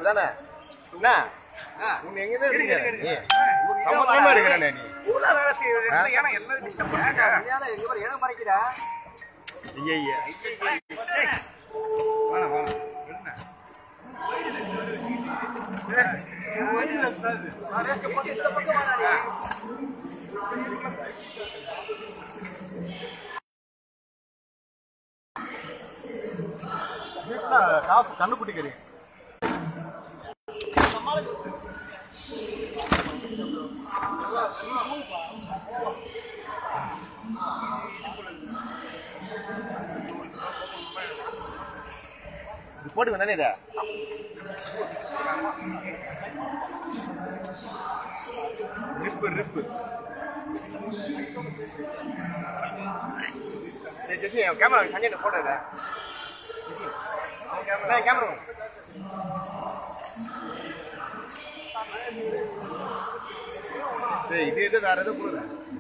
அப்படிதானே என்ன உன்னை எங்கதான் எடுக்கிற நீ சம்பந்தமா எடுக்கிறேன் நீ ஊர்ல வேலை செய்யற இடத்துல ஏன்னா எல்லாரும் டிஸ்டர்ப் பண்றாங்க எங்க பாரு இடம் மறைக்கிறா ஐயா வேணாம் வேணாம் என்ன இந்த பக்கம் வாடா வீட்டுல காசு கண்ணு குட்டிக்கிறீங்க இது போட்டுங்க தானே இதை ரிப்பு ரிப்பு சரி ஜெசி கேமரா சஞ்சய் போட்டோ இதை கேமரா கேமரா டேய் இது எது வேற எது போடுற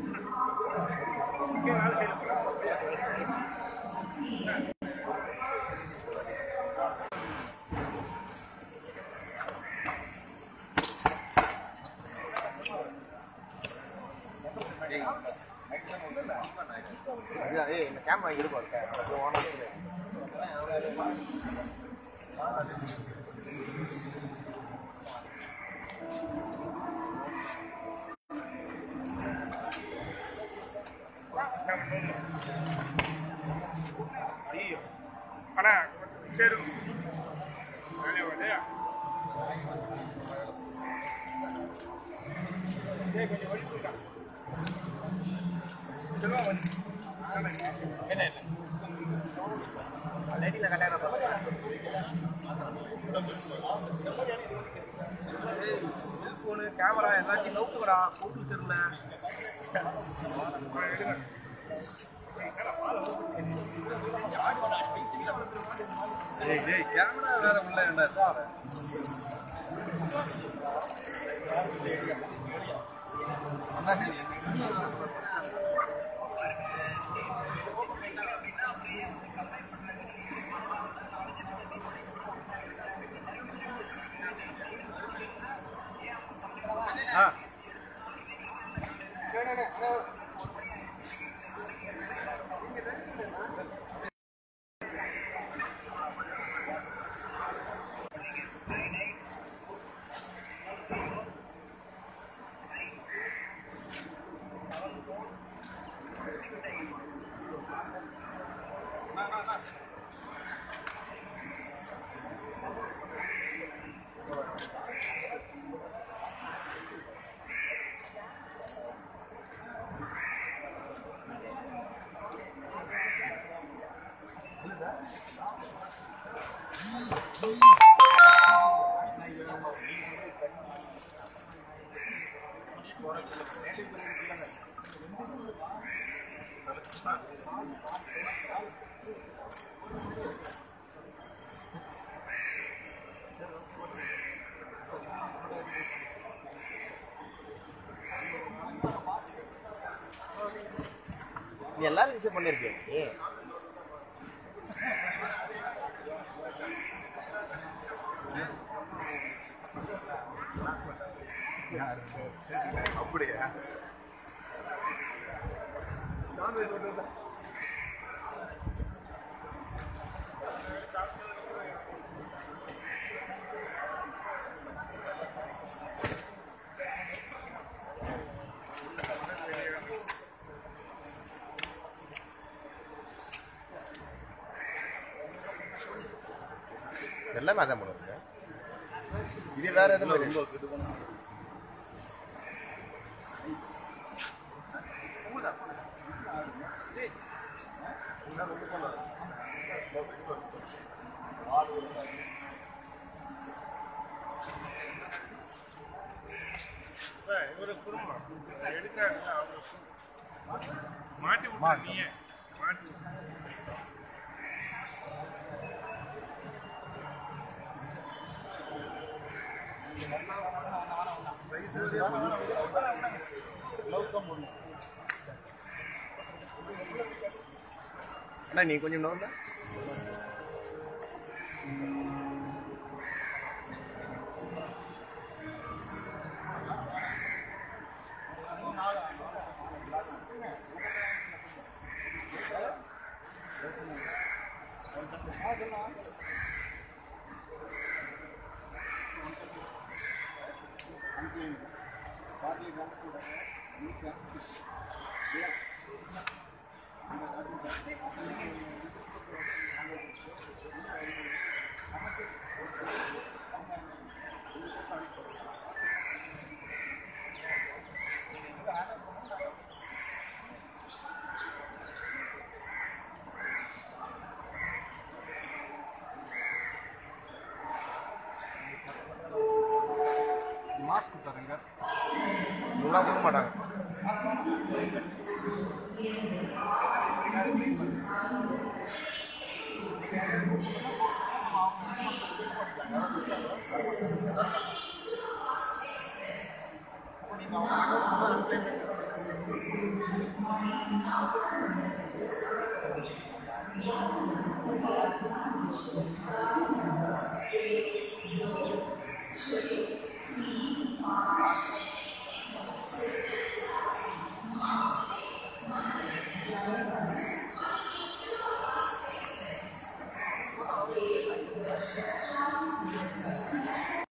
ஏய் இந்த கேமரா இருக்கும் அது ஆன் ஆகுது ஐயோ ஆனா சரி வேலையா வேலையா ஏய், கொஞ்சம் வழி போயிட்டா. செல்வா, வந்து. என்ன இல்லை லைட்டில் கட்டாயிரம் செல்போனு கேமரா எல்லாத்தையும் நோக்குறா போட்டு தெரியல எடுங்க டேய் டேய் கேமரா வேற உள்ள என்ன ஆ நீ எல்லாரும் ரிசீவ் பண்ணிருக்கேன் நீ அப்படியா எல்லாமே அதான் பண்ணுவாங்க இது வேற எதுவும் இவரு குடும்பம் எடுக்கிறாங்க அவங்க மாட்டி விட்டா நீயே மாட்டி விட்டு. அண்ணா நீ கொஞ்சம் நோந்தா மாஸ்க் தரங்க முல்லாம் கொடுக்க மாட்டாங்க Thank